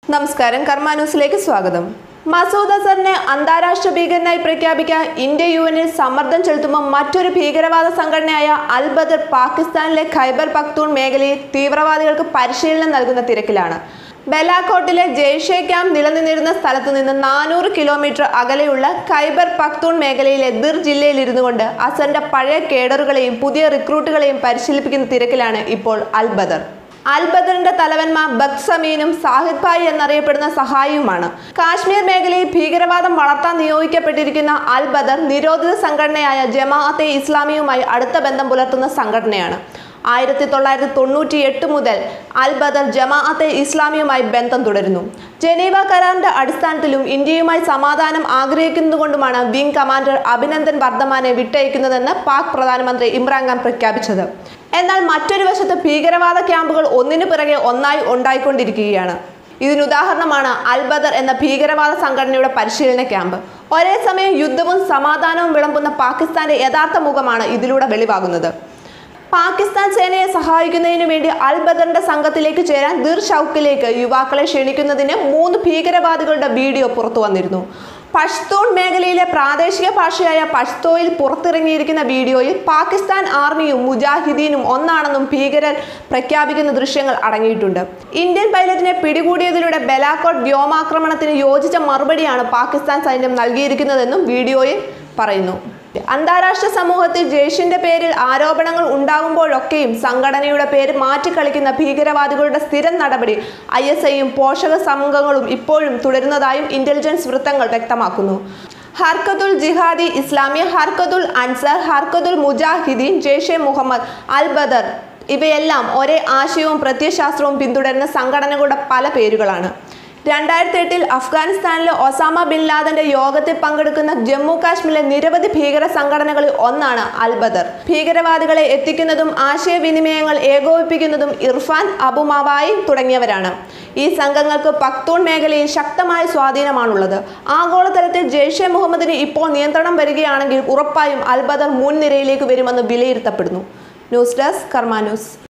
നമസ്കാരം കർമ്മ ന്യൂസിലേക്ക് സ്വാഗതം മസൂദ് അസറിനെ അന്താരാഷ്ട്ര ഭീകരനായി പ്രഖ്യാപിക്കാൻ ഇന്ത്യ യു എനിൽ സമ്മർദ്ദം ചെലുത്തുമ്പോൾ മറ്റൊരു ഭീകരവാദ സംഘടനയായ അൽ ബദർ പാകിസ്ഥാനിലെ ഖൈബർ പക്തൂൺ മേഖലയിൽ തീവ്രവാദികൾക്ക് പരിശീലനം നൽകുന്ന തിരക്കിലാണ് ബലാക്കോട്ടിലെ ജെയ്ഷെ ക്യാമ്പ് നിലനിന്നിരുന്ന സ്ഥലത്തു നിന്ന് നാനൂറ് കിലോമീറ്റർ അകലെയുള്ള ഖൈബർ പക്തൂൺ മേഖലയിലെ ദിർ ജില്ലയിൽ ഇരുന്നു കൊണ്ട് അസറിന്റെ പഴയ കേഡറുകളെയും പുതിയ റിക്രൂട്ടുകളെയും പരിശീലിപ്പിക്കുന്ന തിരക്കിലാണ് ഇപ്പോൾ അൽ ബദർ അൽ ബദറിന്റെ തലവന്മാർ ബക്സമീനും സാഹിദ് ഭായ് എന്നറിയപ്പെടുന്ന സഹായിയുമാണ് കാശ്മീർ മേഖലയിൽ ഭീകരവാദം വളർത്താൻ നിയോഗിക്കപ്പെട്ടിരിക്കുന്ന അൽ ബദർ നിരോധിത സംഘടനയായ ജമാഅത്തെ ഇസ്ലാമിയുമായി അടുത്ത ബന്ധം പുലർത്തുന്ന സംഘടനയാണ് ആയിരത്തി തൊള്ളായിരത്തി തൊണ്ണൂറ്റി എട്ട് മുതൽ അൽ ബദർ ജമാഅത്തെ ഇസ്ലാമിയുമായി ബന്ധം തുടരുന്നു ജനീവ കരാറിന്റെ അടിസ്ഥാനത്തിലും ഇന്ത്യയുമായി സമാധാനം ആഗ്രഹിക്കുന്നതുകൊണ്ടുമാണ് വിംഗ് കമാൻഡർ അഭിനന്ദൻ വർദ്ധമാനെ വിട്ടയക്കുന്നതെന്ന് പാക് പ്രധാനമന്ത്രി ഇമ്രാൻഖാൻ പ്രഖ്യാപിച്ചത് എന്നാൽ മറ്റൊരു വശത്ത് ഭീകരവാദ ക്യാമ്പുകൾ ഒന്നിനു പിറകെ ഒന്നായി ഉണ്ടായിക്കൊണ്ടിരിക്കുകയാണ് ഇതിനുദാഹരണമാണ് അൽ ബദർ എന്ന ഭീകരവാദ സംഘടനയുടെ പരിശീലന ക്യാമ്പ് ഒരേ സമയം യുദ്ധവും സമാധാനവും വിളമ്പുന്ന പാകിസ്ഥാന്റെ യഥാർത്ഥ മുഖമാണ് ഇതിലൂടെ വെളിവാകുന്നത് പാകിസ്ഥാൻ സേനയെ സഹായിക്കുന്നതിനു വേണ്ടി അൽ ബദറിന്റെ സംഘത്തിലേക്ക് ചേരാൻ ദിർ ഷൗക്കിലേക്ക് യുവാക്കളെ ക്ഷണിക്കുന്നതിന് മൂന്ന് ഭീകരവാദികളുടെ വീഡിയോ പുറത്തു വന്നിരുന്നു പഷ്തൂൺ മേഖലയിലെ പ്രാദേശിക ഭാഷയായ പഷ്തോയിൽ പുറത്തിറങ്ങിയിരിക്കുന്ന വീഡിയോയിൽ പാകിസ്ഥാൻ ആർമിയും മുജാഹിദീനും ഒന്നാണെന്നും ഭീകരർ പ്രഖ്യാപിക്കുന്ന ദൃശ്യങ്ങൾ അടങ്ങിയിട്ടുണ്ട് ഇന്ത്യൻ പൈലറ്റിനെ പിടികൂടിയതിലൂടെ ബലാക്കോട്ട് വ്യോമാക്രമണത്തിന് യോജിച്ച മറുപടിയാണ് പാകിസ്ഥാൻ സൈന്യം നൽകിയിരിക്കുന്നതെന്നും വീഡിയോയിൽ പറയുന്നു അന്താരാഷ്ട്ര സമൂഹത്തിൽ ജയ്ഷിന്റെ പേരിൽ ആരോപണങ്ങൾ ഉണ്ടാകുമ്പോഴൊക്കെയും സംഘടനയുടെ പേര് മാറ്റിക്കളിക്കുന്ന ഭീകരവാദികളുടെ സ്ഥിരം നടപടി ഐ എസ് ഐയും പോഷക സംഘങ്ങളും ഇപ്പോഴും തുടരുന്നതായും ഇന്റലിജൻസ് വൃത്തങ്ങൾ വ്യക്തമാക്കുന്നു ഹർക്കത്തുൽ ജിഹാദി ഇസ്ലാമി ഹർക്കത്തുൽ അൻസർ ഹർക്കത്തുൽ മുജാഹിദീൻ ജെയ്ഷെ മുഹമ്മദ് അൽ ബദർ ഇവയെല്ലാം ഒരേ ആശയവും പ്രത്യയശാസ്ത്രവും പിന്തുടരുന്ന സംഘടനകളുടെ പല പേരുകളാണ് രണ്ടായിരത്തി എട്ടിൽ അഫ്ഗാനിസ്ഥാനിലെ ഒസാമ ബിൻ ലാദന്റെ യോഗത്തിൽ പങ്കെടുക്കുന്ന ജമ്മു കാശ്മീരിലെ നിരവധി ഭീകര സംഘടനകളിൽ ഒന്നാണ് അൽ ബദർ ഭീകരവാദികളെ എത്തിക്കുന്നതും ആശയവിനിമയങ്ങൾ ഏകോപിപ്പിക്കുന്നതും ഇർഫാൻ അബു മവായി തുടങ്ങിയവരാണ് ഈ സംഘങ്ങൾക്ക് പക്തൂൺ മേഖലയിൽ ശക്തമായ സ്വാധീനമാണുള്ളത് ആഗോളതലത്തിൽ ജെയ്ഷെ മുഹമ്മദിന് ഇപ്പോൾ നിയന്ത്രണം വരികയാണെങ്കിൽ ഉറപ്പായും അൽ ബദർ മുൻനിരയിലേക്ക് വരുമെന്ന് വിലയിരുത്തപ്പെടുന്നു ന്യൂസ് ഡെസ്ക് കർമ്മ ന്യൂസ്